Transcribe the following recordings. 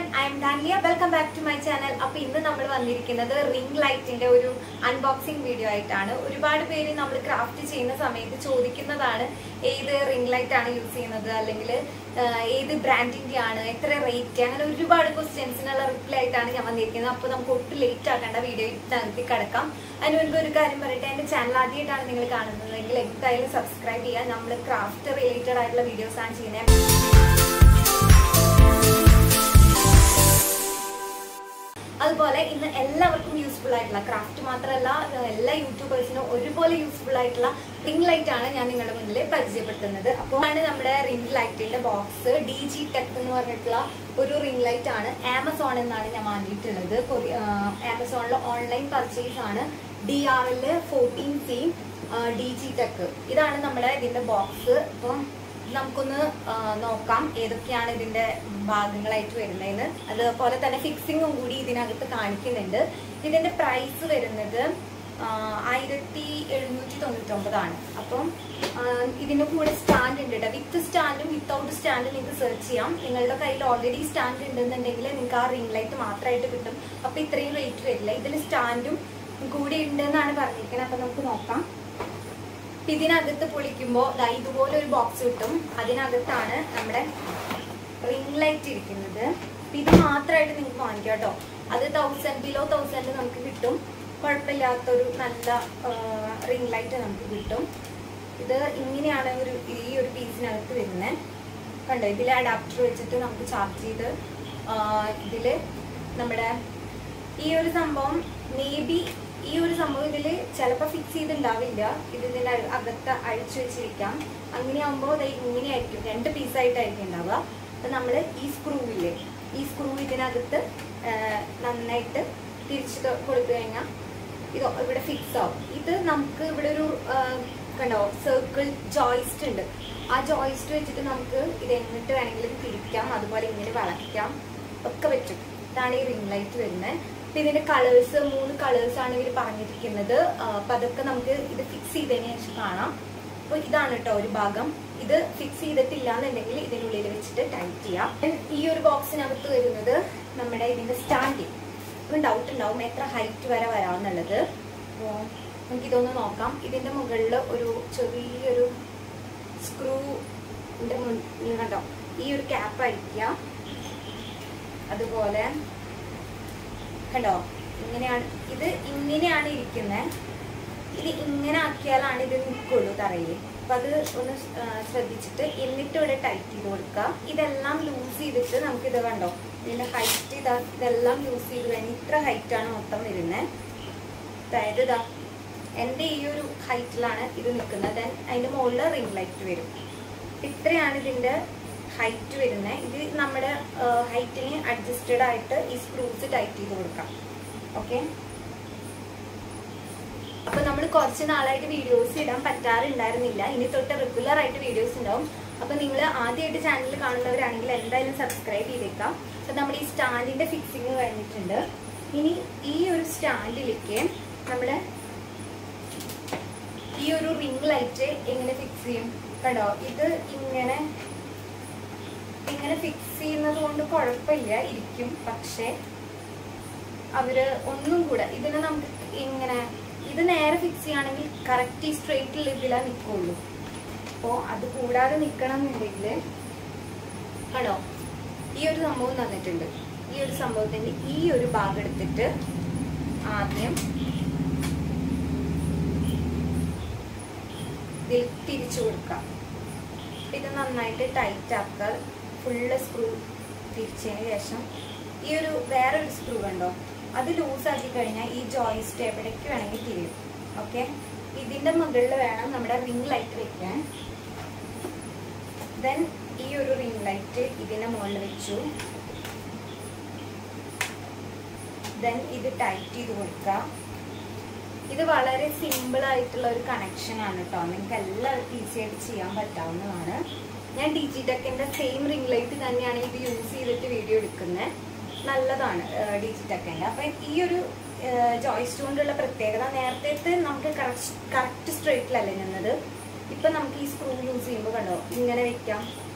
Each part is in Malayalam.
I I'm Dania welcome back to my channel അപ്പൊ ഇന്ന് നമ്മൾ വന്നിരിക്കുന്നത് റിംഗ് ലൈറ്റിന്റെ ഒരു അൺബോക്സിംഗ് വീഡിയോ ആയിട്ടാണ് ഒരുപാട് പേര് നമ്മൾ ക്രാഫ്റ്റ് ചെയ്യുന്ന സമയത്ത് ചോദിക്കുന്നതാണ് ഏത് റിംഗ് ലൈറ്റ് ആണ് യൂസ് ചെയ്യുന്നത് അല്ലെങ്കിൽ ഏത് ബ്രാൻഡിന്റെ ആണ് എത്ര റേറ്റ് അങ്ങനെ ഒരുപാട് ക്വസ്റ്റ്യൻസിനുള്ള റിപ്ലൈ ആയിട്ടാണ് ഞാൻ വന്നിരിക്കുന്നത് അപ്പോൾ നമുക്ക് ഒട്ടും ലേറ്റ് ആക്കേണ്ട വീഡിയോ നടത്തി കിടക്കാം അതിന് മുൻപ് ഒരു കാര്യം പറയട്ടെ എൻ്റെ ചാനൽ ആദ്യമായിട്ടാണ് നിങ്ങൾ കാണുന്നതെങ്കിൽ എന്തായാലും സബ്സ്ക്രൈബ് ചെയ്യുക നമ്മൾ ക്രാഫ്റ്റ് റിലേറ്റഡ് ആയിട്ടുള്ള വീഡിയോസ് ആണ് ചെയ്യുന്നത് അതുപോലെ ഇന്ന് എല്ലാവർക്കും യൂസ്ഫുൾ ആയിട്ടുള്ള ക്രാഫ്റ്റ് മാത്രമല്ല എല്ലാ യൂട്യൂബേഴ്സിനും ഒരുപോലെ യൂസ്ഫുൾ ആയിട്ടുള്ള റിംഗ് ലൈറ്റ് ആണ് ഞാൻ നിങ്ങളുടെ മുന്നിൽ പരിചയപ്പെടുത്തുന്നത് അപ്പോൾ ആണ് നമ്മുടെ റിംഗ് ലൈറ്റിന്റെ ബോക്സ് ഡി ജി ടെക് എന്ന് പറഞ്ഞിട്ടുള്ള ഒരു റിംഗ് ലൈറ്റ് ആണ് ആമസോൺ എന്നാണ് ഞാൻ വാങ്ങിയിട്ടുള്ളത് ആമസോണിൽ ഓൺലൈൻ പർച്ചേസ് ആണ് D R L fourteen C Digitek ഇതാണ് നമ്മുടെ ഇതിന്റെ ബോക്സ് അപ്പം നമുക്കൊന്ന് ആ, നോക്കാം ഏതൊക്കെയാണ് ഇതിന്റെ ഭാഗങ്ങളായിട്ട് വരുന്നതെന്ന് അതുപോലെ തന്നെ ഫിക്സിങ്ങും കൂടി ഇതിനകത്ത് കാണിക്കുന്നുണ്ട് ഇതിന്റെ പ്രൈസ് വരുന്നത് ആയിരത്തി എഴുന്നൂറ്റി തൊണ്ണൂറ്റി ഒമ്പതാണ് അപ്പം ആ, ഇതിന്റെ കൂടെ സ്റ്റാൻഡ് ഉണ്ട് കേട്ടോ വിത്ത് സ്റ്റാൻഡും വിത്തൗട്ട് സ്റ്റാൻഡും നിങ്ങൾക്ക് സെർച്ച് ചെയ്യാം നിങ്ങളുടെ കയ്യിൽ ഓൾറെഡി സ്റ്റാൻഡ് ഉണ്ടെന്നുണ്ടെങ്കിൽ നിങ്ങൾക്ക് ആ റിംഗ് ലൈറ്റ് മാത്രമായിട്ട് കിട്ടും അപ്പൊ ഇത്രയും റേറ്റ് വരില്ല ഇതിൽ സ്റ്റാൻഡും കൂടി ഉണ്ടെന്നാണ് പറഞ്ഞിരിക്കുന്നത് അപ്പൊ നമുക്ക് നോക്കാം അപ്പൊ ഇതിനകത്ത് പൊളിക്കുമ്പോൾ ദാ ഇതുപോലെ ഒരു ബോക്സ് കിട്ടും അതിനകത്താണ് നമ്മുടെ റിംഗ് ലൈറ്റ് ഇരിക്കുന്നത് അപ്പൊ ഇത് മാത്രമായിട്ട് നിങ്ങൾക്ക് വാങ്ങിക്കാം കേട്ടോ അത് തൗസൻഡ് ബിലോ തൗസൻഡ് നമുക്ക് കിട്ടും കുഴപ്പമില്ലാത്തൊരു നല്ല റിംഗ് ലൈറ്റ് നമുക്ക് കിട്ടും ഇത് ഇങ്ങനെയാണ് ഒരു ഈ ഒരു പീസിനകത്ത് വരുന്നത് കണ്ടോ ഇതിൽ അഡാപ്റ്റർ വെച്ചിട്ട് നമുക്ക് ചാർജ് ചെയ്ത് ഇതിൽ നമ്മുടെ ഈ ഒരു സംഭവം മേ ബി ഈ ഒരു സംഭവം ഇതിൽ ചിലപ്പോൾ ഫിക്സ് ചെയ്തിട്ടുണ്ടാവില്ല ഇത് ഇതിൻ്റെ അകത്ത് അഴിച്ചു വെച്ചിരിക്കാം അങ്ങനെയാകുമ്പോൾ അത് ഇങ്ങനെയായിരിക്കും രണ്ട് പീസായിട്ടായിരിക്കും ഉണ്ടാവുക അപ്പം നമ്മൾ ഈ സ്ക്രൂ ഇല്ലേ ഈ സ്ക്രൂ ഇതിനകത്ത് ആ, നന്നായിട്ട് തിരിച്ച് തൊ- കൊടുത്തു കഴിഞ്ഞാൽ ഇത് ഇവിടെ ഫിക്സ് ആവും ഇത് നമുക്ക് ഇവിടെ ഒരു ആ, കണ്ടോ സർക്കിൾ ജോയിസ്റ്റ് ഉണ്ട് ആ ജോയിസ്റ്റ് വെച്ചിട്ട് നമുക്ക് ഇത് എങ്ങിട്ട് വേണമെങ്കിലും തിരിക്കാം അതുപോലെ ഇങ്ങനെ വളയ്ക്കാം ഒക്കെ പറ്റും ഇതാണ് ഈ റിംഗ് ലൈറ്റ് വരുന്നത് അപ്പൊ ഇതിന്റെ കളേഴ്സ് മൂന്ന് കളേഴ്സ് ആണ് ഇവർ പറഞ്ഞിരിക്കുന്നത് ആ, അപ്പൊ അതൊക്കെ നമുക്ക് ഇത് ഫിക്സ് ചെയ്തതിന് ശേഷം കാണാം അപ്പൊ ഇതാണ് കേട്ടോ ഒരു ഭാഗം ഇത് ഫിക്സ് ചെയ്തിട്ടില്ല എന്നുണ്ടെങ്കിൽ ഇതിനുള്ളിൽ വെച്ചിട്ട് ടൈറ്റ് ചെയ്യാം Then ഈ ഒരു ബോക്സിനകത്ത് വരുന്നത് നമ്മുടെ ഇതിന്റെ സ്റ്റാൻഡിങ് ഒരു ഡൗട്ട് ഉണ്ടാവും എത്ര ഹൈറ്റ് വരെ വരാമെന്നുള്ളത് അപ്പോൾ നമുക്ക് ഇതൊന്ന് നോക്കാം ഇതിന്റെ മുകളിൽ ഒരു ചെറിയൊരു സ്ക്രൂന്റെ മുന്നിൽ കണ്ടോ ഈ ഒരു ക്യാപ്പ് അടിക്കുക അതുപോലെ കണ്ടോ ഇങ്ങനെയാണ് ഇത് ഇങ്ങനെയാണ് ഇരിക്കുന്നത് ഇത് ഇങ്ങനെ ആക്കിയാലാണ് ഇത് നിൽക്കുള്ളൂ തറയിൽ അപ്പൊ അത് ഒന്ന് ആ, ശ്രദ്ധിച്ചിട്ട് എന്നിട്ട് ഇവിടെ ടൈറ്റ് ചെയ്ത് കൊടുക്കുക ഇതെല്ലാം ലൂസ് ചെയ്തിട്ട് നമുക്ക് ഇത് കണ്ടോ ഇതിന്റെ ഹൈറ്റ് ഇതാ ഇതെല്ലാം ലൂസ് ചെയ്ത് കഴിഞ്ഞ് ഇത്ര ഹൈറ്റ് ആണ് മൊത്തം വരുന്നത് അതായത് ഇതാ എൻ്റെ ഈ ഒരു ഹൈറ്റിലാണ് ഇത് നിൽക്കുന്നത് ദെൻ അതിന്റെ മുകളിൽ റിംഗ് ലൈറ്റ് വരും ഇത്രയാണ് ഇതിന്റെ ഹൈറ്റ് വരുന്നത് ഇത് നമ്മുടെ ഹൈറ്റിന് അഡ്ജസ്റ്റഡ് ആയിട്ട് ഈ സ്ക്രൂസ് ടൈറ്റ് ചെയ്ത് കൊടുക്കാം ഓക്കെ അപ്പൊ നമ്മൾ കുറച്ച് നാളായിട്ട് വീഡിയോസ് ഇടാൻ പറ്റാറുണ്ടായിരുന്നില്ല ഇനി തൊട്ട് റെഗുലർ ആയിട്ട് വീഡിയോസ് ഉണ്ടാവും അപ്പൊ നിങ്ങൾ ആദ്യമായിട്ട് ചാനൽ കാണുന്നവരാണെങ്കിൽ എന്തായാലും സബ്സ്ക്രൈബ് ചെയ്തേക്കാം അപ്പൊ നമ്മുടെ ഈ സ്റ്റാൻഡിന്റെ ഫിക്സിങ് കഴിഞ്ഞിട്ടുണ്ട് ഇനി ഈ ഒരു സ്റ്റാൻഡിലേക്ക് നമ്മള് ഈ ഒരു റിംഗ് ലൈറ്റ് എങ്ങനെ ഫിക്സ് ചെയ്യും കണ്ടോ ഇത് ഇങ്ങനെ ഇങ്ങനെ ഫിക്സ് ചെയ്യുന്നത് കൊണ്ട് കുഴപ്പമില്ല ഇരിക്കും പക്ഷേ അവര് ഒന്നും കൂടെ ഇതിനെ നമുക്ക് ഇങ്ങനെ ഇത് നേരെ ഫിക്സ് ചെയ്യുകയാണെങ്കിൽ കറക്റ്റ് ഈ സ്ട്രെയിറ്റിൽ ഇതിലാ നിൽക്കുള്ളൂ അപ്പോൾ അത് കൂടാതെ നിൽക്കണം എന്നുണ്ടെങ്കിൽ കണ്ടോ ഈ ഒരു സംഭവം തന്നിട്ടുണ്ട് ഈ ഒരു സംഭവത്തിന്റെ ഈ ഒരു ഭാഗം എടുത്തിട്ട് ആദ്യം ഇതിൽ തിരിച്ചു കൊടുക്കാം ഇത് നന്നായിട്ട് ടൈറ്റ് ആക്കുക ഫുള്ള് സ്ക്രൂ തിരിച്ചതിന് ശേഷം ഈ ഒരു വേറൊരു സ്ക്രൂ കണ്ടോ അത് ലൂസ് ആക്കി കഴിഞ്ഞാൽ ഈ ജോയിസ്റ്റ് എവിടേക്ക് വേണമെങ്കിൽ തിരിയും ഓക്കെ ഇതിന്റെ മുകളിൽ വേണം നമ്മുടെ റിംഗ് ലൈറ്റ് വെക്കാൻ ദെൻ ഈ ഒരു റിംഗ് ലൈറ്റ് ഇതിന്റെ മുകളിൽ വെച്ചു ദെൻ ഇത് ടൈറ്റ് ചെയ്ത് കൊടുക്കുക ഇത് വളരെ സിമ്പിൾ ആയിട്ടുള്ള ഒരു കണക്ഷൻ ആണ് കേട്ടോ നിങ്ങൾക്ക് എല്ലാവർക്കും ഈസി ആയിട്ട് ചെയ്യാൻ പറ്റാവുന്നതാണ് ഞാൻ ഡിജി ടെക്കിന്റെ സെയിം റിംഗ് ലൈറ്റ് തന്നെയാണ് ഇത് യൂസ് ചെയ്തിട്ട് വീഡിയോ എടുക്കുന്നത് നല്ലതാണ് ഡിജി ടെക്കിന്റെ അപ്പൊ ഈ ഒരു ജോയിസ്റ്റ് കൊണ്ടുള്ള പ്രത്യേകത നേരത്തെ നമുക്ക് കറക്റ്റ് സ്ട്രേറ്റിലല്ലേ നിന്നത് ഇപ്പൊ നമുക്ക് ഈ സ്ക്രൂ യൂസ് ചെയ്യുമ്പോൾ കണ്ടോ ഇങ്ങനെ വെക്കാം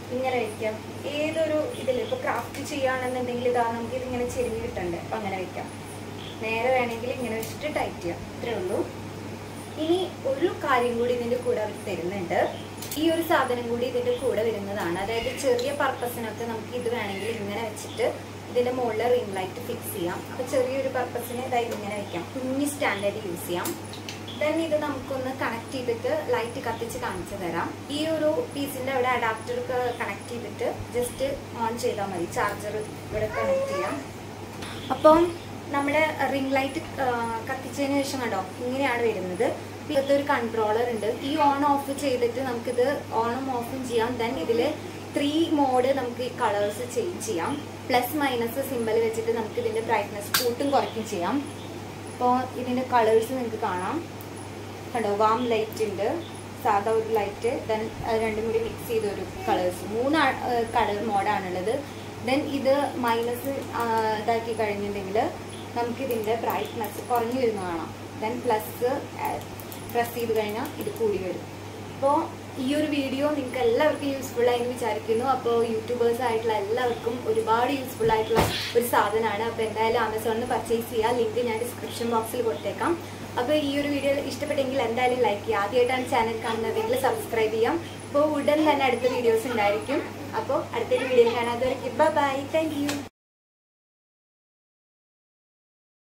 ഇങ്ങനെ വെക്കാം ഏതൊരു ഇതിൽ ഇപ്പോൾ ക്രാഫ്റ്റ് ചെയ്യുകയാണെന്നുണ്ടെങ്കിൽ ഇതാ നമുക്ക് ഇതിങ്ങനെ ചെരിഞ്ഞ് കിട്ടണ്ടേ അപ്പം അങ്ങനെ വെക്കാം നേരെ വേണമെങ്കിൽ ഇങ്ങനെ വെച്ചിട്ട് ടൈറ്റ് ചെയ്യാം ഇത്രേ ഉള്ളൂ ഇനി ഒരു കാര്യം കൂടി ഇതിന്റെ കൂടെ അവർ തരുന്നുണ്ട് ഈ ഒരു സാധനം കൂടി ഇതിന്റെ കൂടെ വരുന്നതാണ് അതായത് ചെറിയ പർപ്പസിനൊക്കെ നമുക്ക് ഇത് വേണമെങ്കിൽ ഇങ്ങനെ വെച്ചിട്ട് ഇതിന്റെ മുകളിൽ റിംഗ് ലൈറ്റ് ഫിക്സ് ചെയ്യാം അപ്പൊ ചെറിയൊരു പർപ്പസിന് ഇതായി ഇങ്ങനെ വെക്കാം കുഞ്ഞ് സ്റ്റാൻഡേർഡ് യൂസ് ചെയ്യാം ദെൻ ഇത് നമുക്കൊന്ന് കണക്ട് ചെയ്തിട്ട് ലൈറ്റ് കത്തിച്ച് കാണിച്ചു തരാം ഈ ഒരു പീസിന്റെ അവിടെ അഡാപ്റ്റർ കണക്ട് ചെയ്തിട്ട് ജസ്റ്റ് ഓൺ ചെയ്താൽ മതി ചാർജർ ഇവിടെ കണക്ട് ചെയ്യാം അപ്പം നമ്മുടെ റിംഗ് ലൈറ്റ് കത്തിച്ചതിന് ശേഷം കണ്ടോ ഇങ്ങനെയാണ് വരുന്നത് ഇപ്പോഴത്തെ ഒരു കൺട്രോളർ ഉണ്ട് ഈ ഓൺ ഓഫ് ചെയ്തിട്ട് നമുക്കിത് ഓണും ഓഫും ചെയ്യാം ദെൻ ഇതിൽ ത്രീ മോഡ് നമുക്ക് ഈ കളേഴ്സ് ചേഞ്ച് ചെയ്യാം പ്ലസ് മൈനസ് സിമ്പിൾ വെച്ചിട്ട് നമുക്ക് ഇതിന്റെ ബ്രൈറ്റ്നസ് കൂട്ടും കുറയ്ക്കും ചെയ്യാം അപ്പോൾ ഇതിന്റെ കളേഴ്സ് നിങ്ങൾക്ക് കാണാം കണ്ടോ വാം ലൈറ്റ് ഉണ്ട് സാധാ ഒരു ലൈറ്റ് ദെൻ രണ്ടും കൂടി മിക്സ് ചെയ്ത ഒരു കളേഴ്സ് മൂന്ന് കളർ മോഡാണുള്ളത് ദെൻ ഇത് മൈനസ് ഇതാക്കി കഴിഞ്ഞിട്ടുണ്ടെങ്കിൽ നമുക്കിതിൻ്റെ ബ്രൈറ്റ്നസ് കുറഞ്ഞു വരുന്ന കാണാം ദെൻ പ്ലസ് പ്രസ് ചെയ്ത് കഴിഞ്ഞാൽ ഇത് കൂടി വരും അപ്പോൾ ഈ ഒരു വീഡിയോ നിങ്ങൾക്ക് എല്ലാവർക്കും യൂസ്ഫുൾ ആയി എന്ന് വിചാരിക്കുന്നു അപ്പോൾ യൂട്യൂബേഴ്സ് ആയിട്ടുള്ള എല്ലാവർക്കും ഒരുപാട് യൂസ്ഫുൾ ആയിട്ടുള്ള ഒരു സാധനമാണ് അപ്പോൾ എന്തായാലും ആമസോണിൽ നിന്ന് പർച്ചേസ് ചെയ്യുക ലിങ്ക് ഞാൻ ഡിസ്ക്രിപ്ഷൻ ബോക്സിൽ കൊടുത്തേക്കാം അപ്പോൾ ഈ ഒരു വീഡിയോ ഇഷ്ടപ്പെട്ടെങ്കിൽ എന്തായാലും ലൈക്ക് ചെയ്യുക ആദ്യമായിട്ടാണ് ചാനൽ കാണുന്നതെങ്കിൽ സബ്സ്ക്രൈബ് ചെയ്യാം അപ്പോൾ ഉടൻ തന്നെ അടുത്ത വീഡിയോസ് ഉണ്ടായിരിക്കും അപ്പോൾ അടുത്തൊരു വീഡിയോ കാണാതെ ബൈ താങ്ക് യു